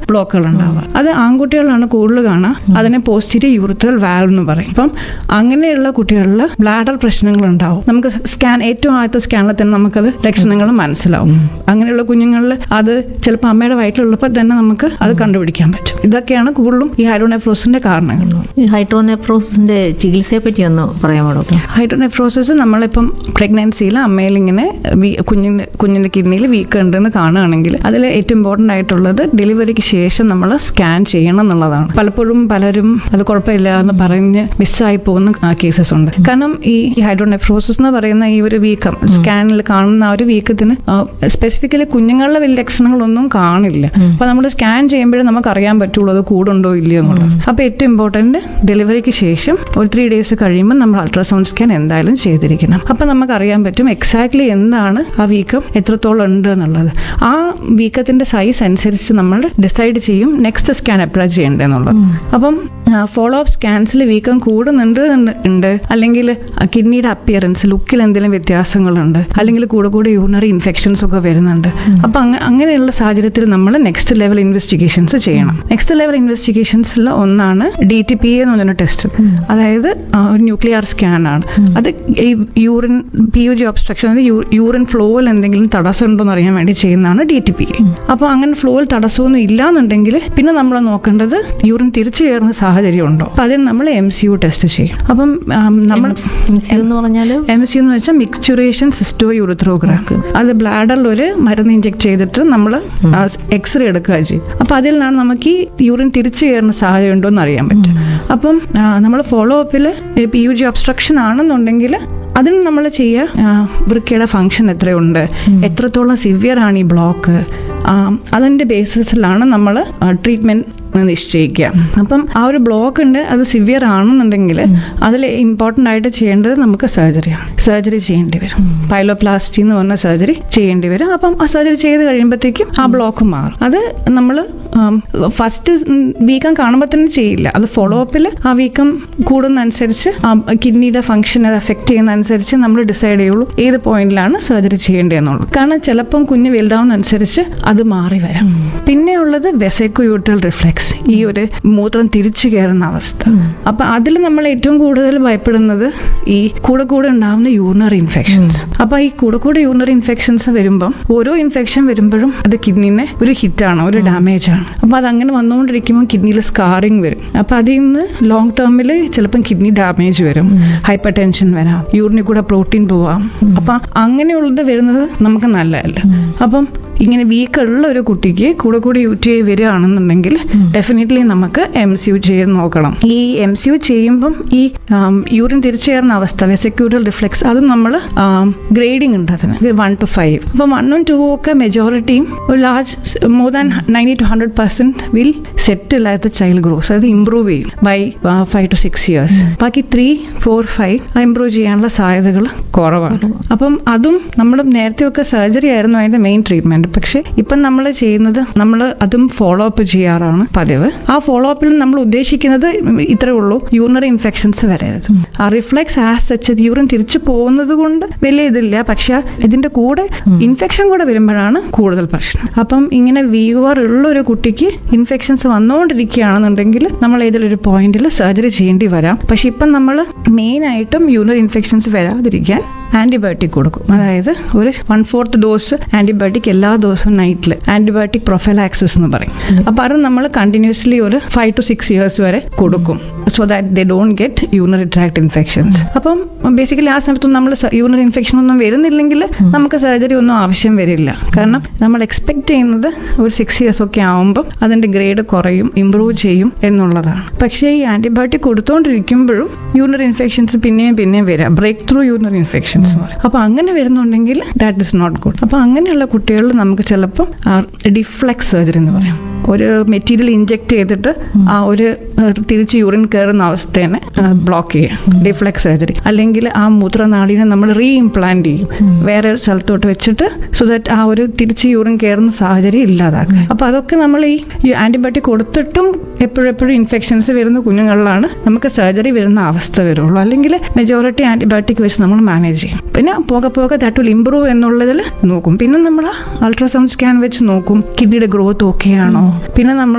ബ്ലോക്കുകൾ ഉണ്ടാവുക അത് ആൺകുട്ടികളാണ് കൂടുതൽ കാണുക അതിനെ പോസ്റ്റീരിയർ യൂറിത്രൽ വാൽവ് എന്ന് പറയും അപ്പം അങ്ങനെയുള്ള കുട്ടികളിൽ ബ്ലാഡർ പ്രശ്നങ്ങൾ ഉണ്ടാവും നമുക്ക് സ്കാൻ ഏറ്റവും ആദ്യത്തെ സ്കാനിൽ തന്നെ നമുക്കത് ലക്ഷണങ്ങൾ മനസ്സിലാവും അങ്ങനെയുള്ള കുഞ്ഞുങ്ങളിൽ അത് ചിലപ്പോൾ അമ്മയുടെ വയറ്റിലുള്ളപ്പോൾ തന്നെ നമുക്ക് അത് കണ്ടുപിടിക്കാൻ പറ്റും ഇതൊക്കെയാണ് കൂടുതലും ഈ ഹൈഡ്രോനെഫ്രോസിന്റെ കാരണങ്ങൾ ഈ ഹൈഡ്രോനെഫ്രോസിന്റെ ചികിത്സയെ പറ്റി ഒന്ന് പറയാമോ ഡോക്ടർ ഹൈഡ്രോനെഫ്രോസിസ് നമ്മളിപ്പം പ്രഗ്നൻസിയിൽ അമ്മയിൽ ഇങ്ങനെ വീ- കുഞ്ഞിന്റെ കുഞ്ഞിന്റെ കിഡ്നിയിൽ വീക്ക് ഉണ്ടെന്ന് കാണുകയാണെങ്കിൽ അതിൽ ഏറ്റവും ഇമ്പോർട്ടൻ്റ് ആയിട്ടുള്ളത് ഡെലിവറിക്ക് ശേഷം നമ്മൾ സ്കാൻ ചെയ്യണം എന്നുള്ളതാണ് പലപ്പോഴും പലരും അത് കുഴപ്പമില്ല എന്ന് പറഞ്ഞ് മിസ്സായി പോകുന്ന കേസസ് ഉണ്ട് കാരണം ഈ ഹൈഡ്രോനെഫ്രോസിസ് എന്ന് പറയുന്ന ഈ ഒരു വീക്കം സ്കാനിൽ കാണുന്ന ആ ഒരു വീക്കത്തിന് സ്പെസിഫിക്കലി കുഞ്ഞുങ്ങളുടെ വലിയ ലക്ഷണങ്ങളൊന്നും കാണില്ല അപ്പൊ നമ്മൾ സ്കാൻ ചെയ്യുമ്പോഴേ നമുക്ക് അറിയാൻ പറ്റുള്ളൂ അത് കൂടുണ്ടോ ഇല്ലയോ എന്നുള്ളത് അപ്പൊ ഏറ്റവും ഇമ്പോർട്ടന്റ് ഡെലിവറിക്ക് ശേഷം ഒരു ത്രീ ഡേയ്സ് കഴിയുമ്പോൾ നമ്മൾ അൾട്രാസൗണ്ട് സ്കാൻ എന്തായാലും ചെയ്തിരിക്കണം അപ്പൊ നമുക്ക് അറിയാൻ പറ്റും എക്സാക്ട്ലി എന്താണ് ആ വീക്കം എത്രത്തോളം ഉണ്ട് എന്നുള്ളത് ആ വീക്കത്തിന്റെ സൈസ് അനുസരിച്ച് നമ്മൾ ഡിസൈഡ് ചെയ്യും നെക്സ്റ്റ് സ്കാൻ അപ്ലൈ ചെയ്യേണ്ടതെന്നുള്ളത് അപ്പം ഫോളോ അപ്പ് സ്കാൻസിൽ വീക്കം കൂടുന്നുണ്ട് എന്ന് ഉണ്ട് അല്ലെങ്കിൽ കിഡ്നിയുടെ അപ്പിയറൻസ് ലുക്കിൽ എന്തെങ്കിലും വ്യത്യാസങ്ങളുണ്ട് അല്ലെങ്കിൽ കൂടെ കൂടെ യൂറിനറി ഇൻഫെക്ഷൻസ് ഒക്കെ വരുന്നുണ്ട് അപ്പൊ അങ്ങ- അങ്ങനെയുള്ള സാഹചര്യത്തിൽ നമ്മൾ നെക്സ്റ്റ് ലെവൽ ഇൻവെസ്റ്റിഗേഷൻസ് ചെയ്യണം നെക്സ്റ്റ് ലെവൽ ഇൻവെസ്റ്റിഗേഷൻസിൽ ഒന്നാണ് ഡി ടി പി എന്ന് പറഞ്ഞ ടെസ്റ്റ് അതായത് ആ, ഒരു ന്യൂക്ലിയർ സ്കാൻ ആണ് അത് ഈ urine P U G obstruction അതായത് യൂറിൻ ഫ്ലോയിൽ എന്തെങ്കിലും തടസ്സം ഉണ്ടോ എന്ന് അറിയാൻ വേണ്ടി ചെയ്യുന്നതാണ് ഡി ടി പി അപ്പോൾ അങ്ങനെ ഫ്ലോയിൽ തടസ്സമൊന്നും ഇല്ലാന്നുണ്ടെങ്കിൽ പിന്നെ നമ്മൾ നോക്കേണ്ടത് യൂറിൻ തിരിച്ചു കയറുന്ന സാഹചര്യം ഉണ്ടോ അപ്പൊ അതിന് നമ്മൾ എം സി യു ടെസ്റ്റ് ചെയ്യും അപ്പം ആം, നമ്മൾ എന്ന് പറഞ്ഞാൽ എം സി എന്ന് വെച്ചാൽ മിക്സ്ചുറേഷൻ സിസ്റ്റോ യൂറിത്രോഗ്രാം അത് ബ്ലാഡറിൽ ഒരു മരുന്ന് ഇഞ്ചെക്ട് ചെയ്തിട്ട് നമ്മൾ എക്സ്റേ എടുക്കുക ചെയ്യും അപ്പൊ അതിൽ നിന്നാണ് നമുക്ക് ഈ യൂറിൻ തിരിച്ചു കയറുന്ന സാഹചര്യം ഉണ്ടോ എന്ന് അറിയാൻ പറ്റും അപ്പം നമ്മൾ ഫോളോ അപ്പിൽ പി യു ജി ഒബ്സ്ട്രക്ഷൻ ആണെന്നുണ്ടെങ്കിൽ അതിന് നമ്മൾ ചെയ്യുക ആ, വൃക്കയുടെ ഫങ്ഷൻ എത്രയുണ്ട് എത്രത്തോളം സിവിയർ ആണ് ഈ ബ്ലോക്ക് അതിൻ്റെ ബേസിസിലാണ് നമ്മൾ ട്രീറ്റ്മെൻറ്റ് നിശ്ചയിക്കുക അപ്പം ആ ഒരു ബ്ലോക്ക് ഉണ്ട് അത് സിവിയർ ആണെന്നുണ്ടെങ്കിൽ അതിൽ ഇമ്പോർട്ടൻ്റ് ആയിട്ട് ചെയ്യേണ്ടത് നമുക്ക് സർജറിയാണ് സർജറി ചെയ്യേണ്ടി വരും പൈലോപ്ലാസ്റ്റി എന്ന് പറഞ്ഞ സർജറി ചെയ്യേണ്ടി വരും അപ്പം ആ സർജറി ചെയ്ത് കഴിയുമ്പോഴത്തേക്കും ആ ബ്ലോക്ക് മാറും അത് നമ്മൾ ഫസ്റ്റ് വീക്കം കാണുമ്പോൾ തന്നെ ചെയ്യില്ല അത് ഫോളോ അപ്പിൽ ആ വീക്കം കൂടുന്നതനുസരിച്ച് ആ കിഡ്നിയുടെ ഫംഗ്ഷൻ അത് എഫക്ട് ചെയ്യുന്നതനുസരിച്ച് നമ്മൾ ഡിസൈഡ് ചെയ്യുള്ളൂ ഏത് പോയിന്റിലാണ് സർജറി ചെയ്യേണ്ടതെന്നുള്ളത് കാരണം ചിലപ്പം കുഞ്ഞ് വലുതാവുന്നതനുസരിച്ച് അത് മാറി വരാം പിന്നെ ഉള്ളത് വെസൈക്കോ യൂട്രൽ റിഫ്ലെക്സ് ഈ ഒരു മൂത്രം തിരിച്ചു കയറുന്ന അവസ്ഥ അപ്പൊ അതിൽ നമ്മൾ ഏറ്റവും കൂടുതൽ ഭയപ്പെടുന്നത് ഈ കൂടെ കൂടെ ഉണ്ടാവുന്ന യൂറിനറി ഇൻഫെക്ഷൻസ് അപ്പൊ ഈ കൂടെ കൂടെ യൂറിനറി ഇൻഫെക്ഷൻസ് വരുമ്പം ഓരോ ഇൻഫെക്ഷൻ വരുമ്പോഴും അത് കിഡ്നിനെ ഒരു ഹിറ്റാണ് ഒരു ഡാമേജ് ആണ് അപ്പൊ അത് അങ്ങനെ വന്നുകൊണ്ടിരിക്കുമ്പോൾ കിഡ്നിയിൽ സ്കാറിങ് വരും അപ്പൊ അതിൽ നിന്ന് ലോങ് ടേമിൽ ചിലപ്പം കിഡ്നി ഡാമേജ് വരും ഹൈപ്പർ ടെൻഷൻ വരാം യൂറിനിൽ കൂടെ പ്രോട്ടീൻ പോവാം അപ്പൊ അങ്ങനെയുള്ളത് വരുന്നത് നമുക്ക് നല്ലതല്ല അപ്പം ഇങ്ങനെ വീക്ക് ഉള്ള ഒരു കുട്ടിക്ക് കൂടെ കൂടി യു ടി ഐ വരികയാണെന്നുണ്ടെങ്കിൽ ഡെഫിനറ്റ്ലി നമുക്ക് എം സി യു ചെയ്ത് നോക്കണം ഈ എം സി യു ചെയ്യുമ്പം ഈ യൂറിൻ തിരിച്ചു കയറുന്ന അവസ്ഥ വെസക്യൂരൽ റിഫ്ലെക്സ് അത് നമ്മൾ ഗ്രേഡിംഗ് ഉണ്ട് അതിന് വൺ ടു ഫൈവ് അപ്പം വണ്ണും ടു ഒക്കെ മെജോറിറ്റിയും ഒരു large more than ninety to hundred percent will settle at the child grows അത് ഇംപ്രൂവ് ചെയ്യും by five to six years ബാക്കി ത്രീ ഫോർ ഫൈവ് ഇംപ്രൂവ് ചെയ്യാനുള്ള സാധ്യതകൾ കുറവാണ് അപ്പം അതും നമ്മൾ നേരത്തെ ഒക്കെ സർജറി ആയിരുന്നു അതിന്റെ മെയിൻ ട്രീറ്റ്മെന്റ് പക്ഷെ ഇപ്പം നമ്മൾ ചെയ്യുന്നത് നമ്മൾ അതും ഫോളോ അപ്പ് ചെയ്യാറാണ് പതിവ് ആ ഫോളോ അപ്പിൽ നമ്മൾ ഉദ്ദേശിക്കുന്നത് ഇത്രേ ഉള്ളൂ യൂറിനറി ഇൻഫെക്ഷൻസ് വരരുത് ആ റിഫ്ലെക്സ് ആസ് സച്ച് യൂറിൻ തിരിച്ചു പോകുന്നത് കൊണ്ട് വലിയ ഇതില്ല പക്ഷെ ഇതിന്റെ കൂടെ ഇൻഫെക്ഷൻ കൂടെ വരുമ്പോഴാണ് കൂടുതൽ പ്രശ്നം അപ്പം ഇങ്ങനെ വീവർ ഉള്ള ഒരു കുട്ടിക്ക് ഇൻഫെക്ഷൻസ് വന്നുകൊണ്ടിരിക്കുകയാണെന്നുണ്ടെങ്കിൽ നമ്മൾ ഏതൊരു പോയിന്റിൽ സർജറി ചെയ്യേണ്ടി വരാം പക്ഷെ ഇപ്പം നമ്മൾ മെയിൻ ആയിട്ടും യൂറിനറി ഇൻഫെക്ഷൻസ് വരാതിരിക്കാൻ ആന്റിബയോട്ടിക് കൊടുക്കും അതായത് ഒരു വൺ ഫോർത്ത് ഡോസ് ആന്റിബയോട്ടിക് എല്ലാ ദിവസവും നൈറ്റിൽ ആന്റിബയോട്ടിക് പ്രൊഫൈലാക്സിസ് എന്ന് പറയും അപ്പൊ അത് നമ്മൾ കണ്ടിന്യൂസ്ലി ഒരു ഫൈവ് ടു സിക്സ് ഇയേഴ്സ് വരെ കൊടുക്കും so that they don't get urinary tract infections അപ്പം ബേസിക്കലി ആ സമയത്തൊന്നും നമ്മൾ യൂണറി ഇൻഫെക്ഷൻ ഒന്നും വരുന്നില്ലെങ്കിൽ നമുക്ക് സർജറി ഒന്നും ആവശ്യം വരില്ല കാരണം നമ്മൾ എക്സ്പെക്ട് ചെയ്യുന്നത് ഒരു സിക്സ് ഇയേഴ്സ് ഒക്കെ ആവുമ്പോൾ അതിന്റെ ഗ്രേഡ് കുറയും ഇംപ്രൂവ് ചെയ്യും എന്നുള്ളതാണ് പക്ഷേ ഈ ആന്റിബയോട്ടിക് കൊടുത്തുകൊണ്ടിരിക്കുമ്പോഴും യൂണറി ഇൻഫെക്ഷൻസ് പിന്നെയും പിന്നെയും വരാം ബ്രേക്ക് ത്രൂ യൂണറി ഇൻഫെക്ഷൻസ് അപ്പൊ അങ്ങനെ വരുന്നുണ്ടെങ്കിൽ ദാറ്റ് ഇസ് നോട്ട് ഗുഡ് അപ്പൊ അങ്ങനെയുള്ള കുട്ടികളിൽ നമുക്ക് ചിലപ്പം ഡിഫ്ലെക്സ് സർജറി എന്ന് പറയും ഒരു മെറ്റീരിയൽ ഇഞ്ചെക്ട് ചെയ്തിട്ട് ആ ഒരു ആ, തിരിച്ച് യൂറിൻ കയറുന്ന അവസ്ഥേനെ ബ്ലോക്ക് ചെയ്യാം ഡിഫ്ലെക്സ് സർജറി അല്ലെങ്കിൽ ആ മൂത്രനാളിനെ നമ്മൾ റീ ഇംപ്ലാന്റ് ചെയ്യും വേറെ ഒരു സ്ഥലത്തോട്ട് വെച്ചിട്ട് സോ ദാറ്റ് ആ ഒരു തിരിച്ച് യൂറിൻ കയറുന്ന സാഹചര്യം ഇല്ലാതാക്കുക അപ്പൊ അതൊക്കെ നമ്മൾ ഈ ആന്റിബയോട്ടിക് കൊടുത്തിട്ടും എപ്പോഴെപ്പോഴും ഇൻഫെക്ഷൻസ് വരുന്ന കുഞ്ഞുങ്ങളിലാണ് നമുക്ക് സർജറി വരുന്ന അവസ്ഥ വരുള്ളൂ അല്ലെങ്കിൽ മെജോറിറ്റി ആന്റിബയോട്ടിക് വെച്ച് നമ്മൾ മാനേജ് ചെയ്യും പിന്നെ പോകെ പോകെ ദാറ്റ് വിൽ ഇമ്പ്രൂവ് എന്നുള്ളതിൽ നോക്കും പിന്നെ നമ്മൾ അൾട്രാസൗണ്ട് സ്കാൻ വെച്ച് നോക്കും കിഡ്നിയുടെ ഗ്രോത്ത് ഓക്കെ ആണോ പിന്നെ നമ്മൾ